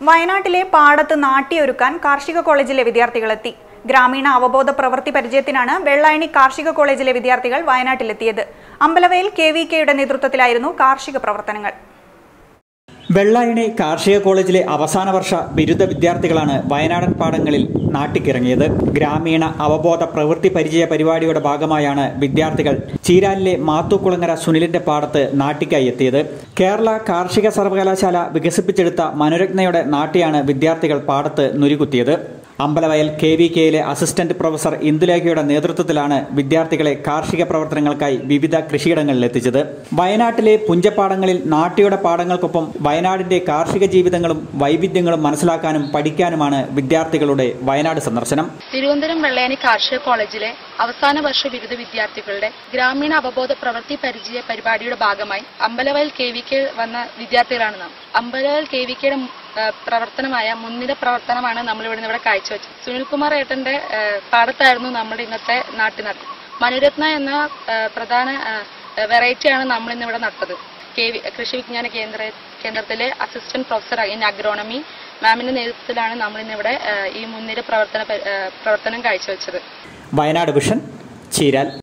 വയനാട്ടിലെ പാടത്ത് നാട്ടിയൊരുക്കാൻ കാർഷിക കോളേജിലെ വിദ്യാർത്ഥികളെത്തി ഗ്രാമീണ അവബോധ പ്രവൃത്തി പരിചയത്തിനാണ് വെള്ളായണി കാർഷിക കോളേജിലെ വിദ്യാർത്ഥികൾ വയനാട്ടിലെത്തിയത് അമ്പലവയൽ കെ വി കെയുടെ നേതൃത്വത്തിലായിരുന്നു കാർഷിക പ്രവർത്തനങ്ങൾ വെള്ളായണി കാർഷിക കോളേജിലെ അവസാന വർഷ ബിരുദ വിദ്യാർത്ഥികളാണ് വയനാടൻ പാടങ്ങളിൽ നാട്ടിക്കിറങ്ങിയത് ഗ്രാമീണ അവബോധ പ്രവൃത്തി പരിചയ പരിപാടിയുടെ ഭാഗമായാണ് വിദ്യാർത്ഥികൾ ചീരാലിലെ മാത്തൂക്കുളങ്ങര സുനിലിന്റെ പാടത്ത് നാട്ടിക്കായി എത്തിയത് കേരള കാർഷിക സർവകലാശാല വികസിപ്പിച്ചെടുത്ത മനോരത്നയുടെ നാട്ടിയാണ് വിദ്യാർത്ഥികൾ പാടത്ത് നുരികുത്തിയത് അമ്പലവയൽ കെ വി കെയിലെ അസിസ്റ്റന്റ് പ്രൊഫസർ ഇന്ദുലേഖയുടെ നേതൃത്വത്തിലാണ് വിദ്യാർത്ഥികളെ കാർഷിക പ്രവർത്തനങ്ങൾക്കായി വിവിധ കൃഷിയിടങ്ങളിൽ എത്തിച്ചത് വയനാട്ടിലെ പുഞ്ചപ്പാടങ്ങളിൽ നാട്ടിയുടെ പാടങ്ങൾക്കൊപ്പം വയനാടിന്റെ കാർഷിക ജീവിതങ്ങളും വൈവിധ്യങ്ങളും മനസ്സിലാക്കാനും പഠിക്കാനുമാണ് വിദ്യാർത്ഥികളുടെ വയനാട് സന്ദർശനം തിരുവനന്തപുരം വെള്ളയാനി കാർഷിക കോളേജിലെ അവസാന വർഷ ബിരുദ വിദ്യാർത്ഥികളുടെ ഗ്രാമീണ അവബോധ പ്രവൃത്തി പരിചയ പരിപാടിയുടെ ഭാഗമായി അമ്പലവയൽ കെ വി കെ വന്ന വിദ്യാർത്ഥികളാണ് നാം അമ്പലവയൽ കെ വി കെയുടെ പ്രവർത്തനമായ മുൻനിര പ്രവർത്തനമാണ് നമ്മൾ ഇവിടെ ഇവിടെ കാഴ്ചവെച്ചത് സുനിൽകുമാർ ഏട്ടന്റെ ആ, പാടത്തായിരുന്നു നമ്മുടെ ഇന്നത്തെ നാട്ടി നട്ടത് മനുരത്ന എന്ന ആ, പ്രധാന വെറൈറ്റിയാണ് നമ്മൾ ഇന്ന് ഇവിടെ നട്ടത് കെ വി കൃഷി വിജ്ഞാന കേന്ദ്ര കേന്ദ്രത്തിലെ അസിസ്റ്റന്റ് പ്രൊഫസർ ഇൻ അഗ്രോണമി മാമിന്റെ നേതൃത്വത്തിലാണ് നമ്മൾ ഇന്നിവിടെ ആ, ഈ മുൻനിര പ്രവർത്തന പ- ആ, പ്രവർത്തനം കാഴ്ചവെച്ചത് വയനാട് വിഷൻ ചീരാൽ